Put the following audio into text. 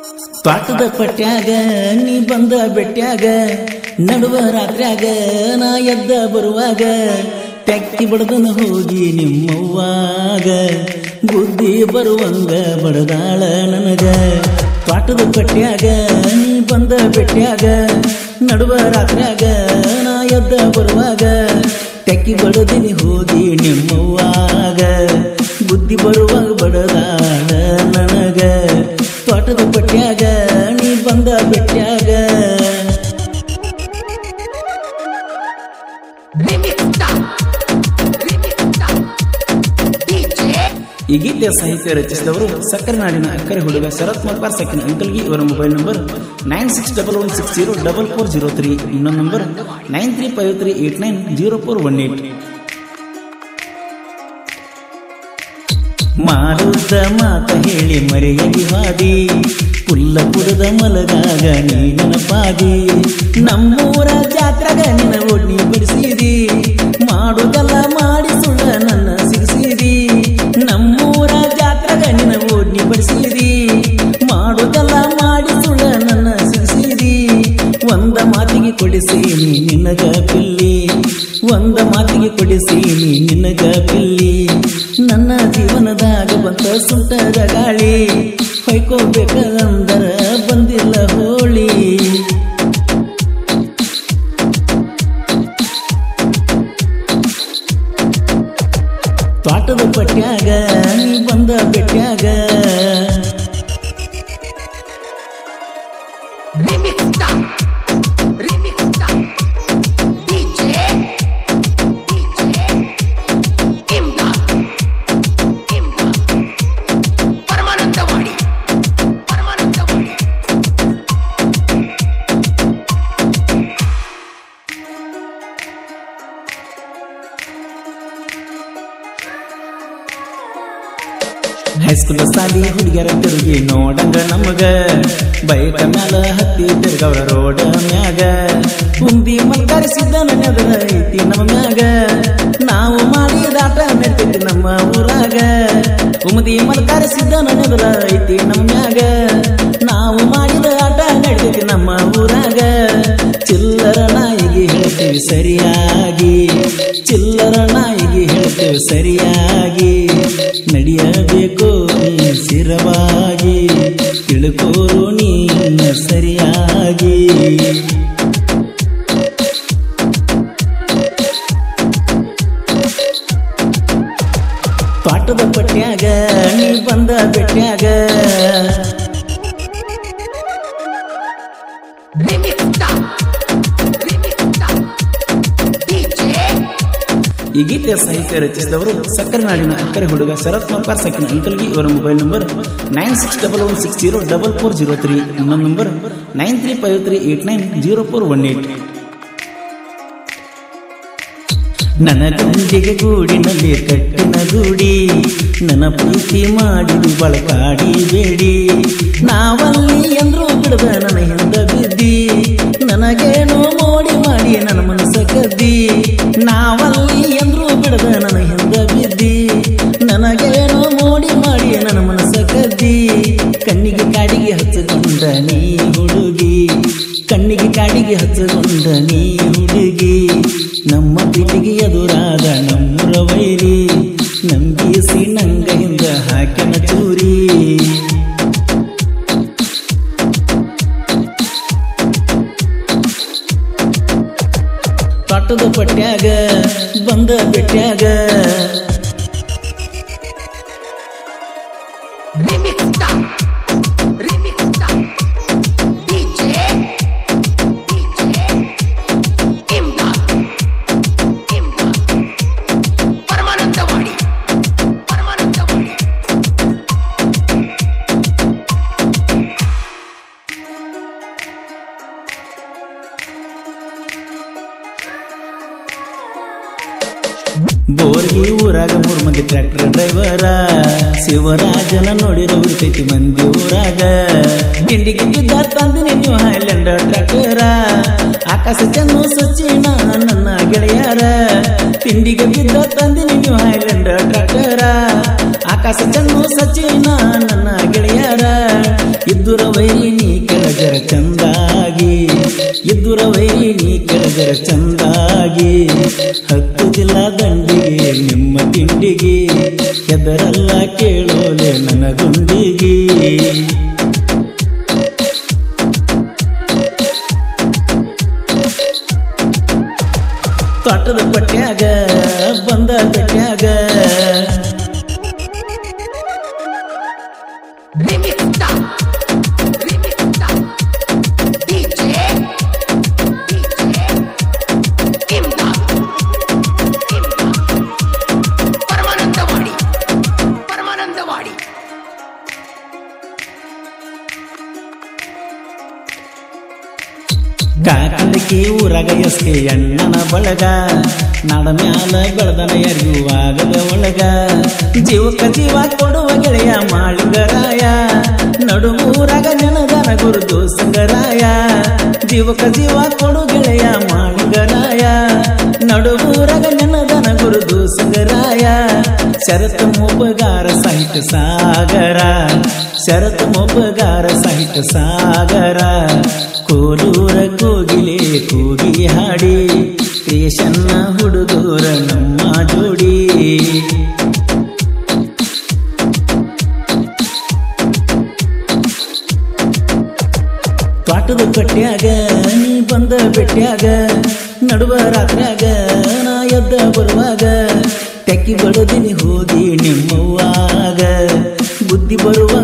ಪಾಟದ ಪಟ್ಯಾಗ ನೀ ಬಂದ ಬೆಟ್ಯಾಗ ನಡುವ ರಾತ್ರ್ಯಾಗ ನಾ ಎದ್ದ ಬರುವಾಗ ತೆಕ್ಕಿ ಬಡದನ ಹೋಗಿ ನಿಮ್ಮವ್ವಾಗ ಬುದ್ಧಿ ಬರುವಂಗ ಬಡದಾಳ ನನಗ ಪಾಟದ ಪಟ್ಯಾಗ ನೀ ಬಂದ ಬೆಟ್ಯಾಗ ನಡುವ ರಾತ್ರ್ಯಾಗ ನಾ ಎದ್ದ ಬರುವಾಗ ತೆಕ್ಕಿ ಬಡದಿನಿ ಹೋಗಿ ನಿಮ್ಮವ್ವಾಗ ಬುದ್ಧಿ ಬರುವಾಗ ಬಡದಾಳ ನನಗ ತೋಟದ ಪಟ್ಯಾಗ ನೀ ಬಂದ ಬೆಟ್ಯಾಗ ಈ ಗೀತೆಯ ಸಾಹಿತ್ಯ ರಚಿಸಿದವರು ಸಕ್ಕರೆ ನಾಡಿನ ಅಕ್ಕರೆ ಹುಡುಗ ಶರತ್ ಮಲ್ಪಾರ್ ಸಕ್ಕಿನ ಅಂಕಲ್ಗಿ ಇವರ mobile number nine six double one six zero double four zero three ಇನ್ನೊಂದು number nine three five three eight nine zero four one eight ಮಾರುದ್ದ ಮಾತ ಹೇಳಿ ಮರೆಯಲಿ ಹಾದಿ ಪುಲ್ಲ ಪುರದ ಮಲಗಾಗ ನೀ ನೆನಪಾದಿ ನಮ್ಮೂರ ಜಾತ್ರೆಗ ನಿನ ಒಡ್ನಿ ಬಿಡಿಸಿದಿ ಮಾಡುದಲ್ಲ ಮಾಡಿ ಸುಳ್ಳ ನನ್ನ ಸಿಗಿಸಿದಿ ನಮ್ಮೂರ ಜಾತ್ರೆಗ ನಿನ ಒಡ್ನಿ ಬಡಿಸಿದಿ ಮಾಡುದಲ್ಲ ಮಾಡಿ ಸುಳ್ಳ ನನ್ನ ಸಿಗಿಸಿದಿ ಒಂದ ಮಾತಿಗೆ ಕೊಡಿಸಿ ನೀ ನಿನಗ ಪಿಲ್ಲಿ ಒಂದ ಮಾತಿಗೆ ಕೊಡಿಸಿ ನೀ ನಿನಗ ಪಿಲ್ಲಿ ನನ್ನ ಜೀವನದಾಗ ಬಂತ ಸುಂಟದ ಗಾಳಿ ಹೊಯ್ಕೋಬೇಕಂದರ ಬಂದಿಲ್ಲ ಹೋಳಿ ತೋಟದ ಪಟ್ಯಾಗ ನೀ ಬಂದ ಬೆಟ್ಯಾಗ ಪರಮಾನಂದವಾಡಿ ಪರಮಾನಂದವಾಡಿ ಹೈಸ್ಕೂಲ್ ಸಾಲಿ ಹುಡುಗಿಯರ ತಿರುಗಿ ನೋಡಂಗ ನಮಗ ಬೈಕ ಮ್ಯಾಲ ಹತ್ತಿ ತಿರ್ಗವ್ರ ರೋಡ ಮ್ಯಾಗ ಕುಂದಿ ಮಲ್ಕರಿಸಿದ್ದ ನೆದರ ಐತಿ ನಮ್ಮ ಮ್ಯಾಗ ನಾವು ಮಾಡಿದಾಟ ನೆಟ್ಟಿದ್ದ ನಮ್ಮ ಊರಾಗ ಕುಮದಿ ಮಲ್ಕರಿಸಿದ್ದ ನೆದರ ಐತಿ ನಮ್ಮ ಮ್ಯಾಗ ನಾವು ಮಾಡಿದ ಆಟ ನಡೆದೈತಿ ನಮ್ಮ ಊರಾಗ ಚಿಲ್ಲರ ನಾಯಿಗೆ ಹೇಳ್ತೀವಿ ಸರಿಯಾಗಿ ಚಿಲ್ಲರ ನಾಯಿಗೆ ಹೇಳ್ತೇವೆ ಸರಿಯಾಗಿ ನಡೆಯಬೇಕು ನೀ ಸ್ಥಿರವಾಗಿ ತಿಳ್ಕೋರು ನೀನ ಸರಿಯಾಗಿ ಪಾಟದ ಪಟ್ಯಾಗ ನೀ ಬಂದ ಬೆಟ್ಯಾಗ ಈ ಗೀತೆಯ ಸಾಹಿತ್ಯ ರಚಿಸಿದವರು ಸಕ್ಕರೆ ನಾಡಿನ ಅಕ್ಕರೆ ಹುಡುಗ ಶರತ್ ಮಲ್ಪಾರ್ ಸಕ್ಕಿನ ಅಂಕಲ್ಗಿ ಇವರ mobile number nine six double one six zero double four zero three ಇನ್ನೊಂದು number nine three five three eight nine zero four one eight ನನ್ನ ಗಂಜಿಗೆ ಗೂಡಿನಲ್ಲಿ ಕಟ್ಟಿನ ಗೂಡಿ ನನ್ನ ಪ್ರೀತಿ ಮಾಡಿದು ಬಳಕಾಡಿ ಬೇಡಿ ನಾವಲ್ಲಿ ಎಂದ್ರೂ ಬಿಡದ ನನ್ನ ಹಿಂದ ಬಿದ್ದಿ ನನಗೇನು ಮೋಡಿ ಮಾಡಿ ನನ್ನ ಮನಸ್ಸ ಕದ್ದಿ ನಾವಲ್ಲಿ ಎಂದ್ರೂ ಬಿಡದ ನನ್ನ ಹಿಂದ ಬಿದ್ದಿ ನನಗೇನು ಮೋಡಿ ಮಾಡಿ ನನ್ನ ಮನಸ್ಸ ಕದ್ದಿ ಕಣ್ಣಿಗೆ ಕಾಡಿಗೆ ಹಚ್ಚಕೊಂಡ ನೀ ಹುಡುಗಿ ಕಣ್ಣಿಗೆ ಕಾಡಿಗೆ ಹಚ್ಚಕೊಂಡ ನೀ ಹುಡುಗಿ ನಮ್ಮ ಪ್ರೀತಿಗೆ ಎದುರಾದ ನಮ್ಮೂರ ವೈರಿ ನಂಬಿಸಿ ನಂಗ ಹಿಂದ ಹಾಕಿನ ಚೂರಿ ತೋಟದ ಪಟ್ಯಾಗ ಬಂದ ಬೆಟ್ಯಾಗ ಪರಮಾನಂದವಾಡಿ ಪರಮಾನಂದವಾಡಿ ಬೋರ್ಗಿ ಊರಾಗ ಮೂರ್ ಮಂದಿ ಟ್ರ್ಯಾಕ್ಟರ್ ಡ್ರೈವರ ಶಿವರಾಜನ ನೋಡಿರ ಉಳಿತೈತಿ ಮಂದಿ ಊರಾಗ ಗಿಂಡಿಗೆ ಬಿದ್ದ ತಂದಿನಿ ನೀವು ಹೈಲ್ಯಾಂಡರ್ ಟ್ರ್ಯಾಕ್ಟರ ಆಕಾಶ ಚೆನ್ನು ಸಚಿನ ನನ್ನ ಗೆಳೆಯರ ತಿಂಡಿಗೆ ಬಿದ್ದ ತಂದಿನಿ ನೀವು ಹೈಲ್ಯಾಂಡರ್ ಟ್ರ್ಯಾಕ್ಟರ ಆಕಾಶ ಚೆನ್ನು ಸಚಿನ ನನ್ನ ಗೆಳೆಯರ ಇದ್ದುರ ವೈನಿ ಕೆಳಗರ ಚಂದಾಗಿ ಇದ್ದುರ ವೈನಿ ಕೆಳಗರ ಚಂದಾಗಿ ಹತ್ತುದಿಲ್ಲ ದಂಡಿಗೆ ನಿಮ್ಮ ತಿಂಡಿಗೆ ಎದರಲ್ಲ ಕೇಳೋಲೆ ನನ್ನ ಗುಂಡಿಗೆ ತೋಟದ ಪಟ್ಯಾಗ ಬಂದ ಪಟ್ಯಾಗ Remixta. Remixta. DJ. DJ. Imda. Imda. Paramanandawadi Paramanandawadi ಕಾಕಂದಕಿ ಊರಾಗ ಎಸ್ಕೆ ಅಣ್ಣನ ಬಳಗ ನಾಡ ಮ್ಯಾಲ ಬೆಳೆದನ ಎರಿಯುವಾಗದ ಒಳಗ ಜೀವಕ್ಕ ಜೀವ ಕೊಡುವ ಗೆಳೆಯ ಮಾಳಿಂಗರಾಯ ನಡುಮೂರಾಗ ನೆನದನ ಗುರುದು ಸಂಗರಾಯ ಜೀವಕ್ಕ ಜೀವ ಕೊಡು ಗೆಳೆಯ ಮಾಳಿಂಗರಾಯ ನಡುಮೂರಾಗ ನೆನದನ ಗುರುದು ಸಂಗರಾಯ ಶರತ್ ಮೊಬ್ಬಗಾರ ಸಾಹಿತ್ಯ ಸಾಗರ ಶರತ್ ಮೊಬ್ಬಗಾರ ಸಾಹಿತ್ಯ ಸಾಗರ ಕೋಲೂರ ಕೋಗಿಲೆ ಕೂಗಿ ಹಾಡಿ ಕ್ರಿಯೇಷನ್ನ ಹುಡುಗೂರ ನಮ್ಮ ಜೋಡಿ ತ್ವಾಟದ ಕಟ್ಯಾಗ ನೀ ಬಂದ ಬೆಟ್ಯಾಗ ನಡುವ ರಾತ್ರ್ಯಾಗ ನಾ ಎದ್ದ ಬರುವಾಗ ತೆಕ್ಕಿ ಬಡದಿನಿ ಹೋಗಿ ನಿಮ್ಮವ್ವಾಗ ಬುದ್ಧಿ ಬರುವ